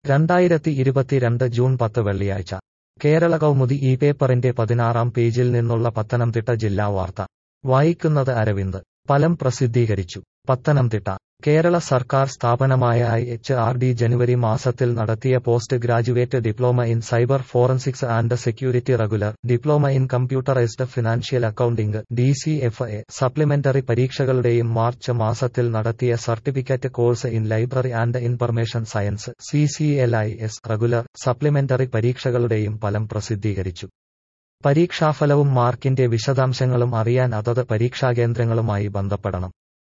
രണ്ടായിരത്തി ഇരുപത്തിരണ്ട് ജൂൺ പത്ത് വെള്ളിയാഴ്ച കേരള കൗമുദി ഈ പേപ്പറിന്റെ പതിനാറാം പേജിൽ നിന്നുള്ള പത്തനംതിട്ട ജില്ലാ വാർത്ത വായിക്കുന്നത് അരവിന്ദ് ഫലം പ്രസിദ്ധീകരിച്ചു പത്തനംതിട്ട കേരള സർക്കാർ സ്ഥാപനമായ ഐ എച്ച് ആർ ഡി ജനുവരി മാസത്തിൽ നടത്തിയ post graduate diploma in cyber forensics and security regular diploma in computerised financial accounting D C F A supplementary പരീക്ഷകളുടെയും മാർച്ച് മാസത്തിൽ നടത്തിയ certificate course in library and information science C C L I S regular supplementary പരീക്ഷകളുടെയും ഫലം പ്രസിദ്ധീകരിച്ചു പരീക്ഷാഫലവും മാർക്കിന്റെ വിശദാംശങ്ങളും അറിയാൻ അതത് പരീക്ഷാകേന്ദ്രങ്ങളുമായി ബന്ധപ്പെടണം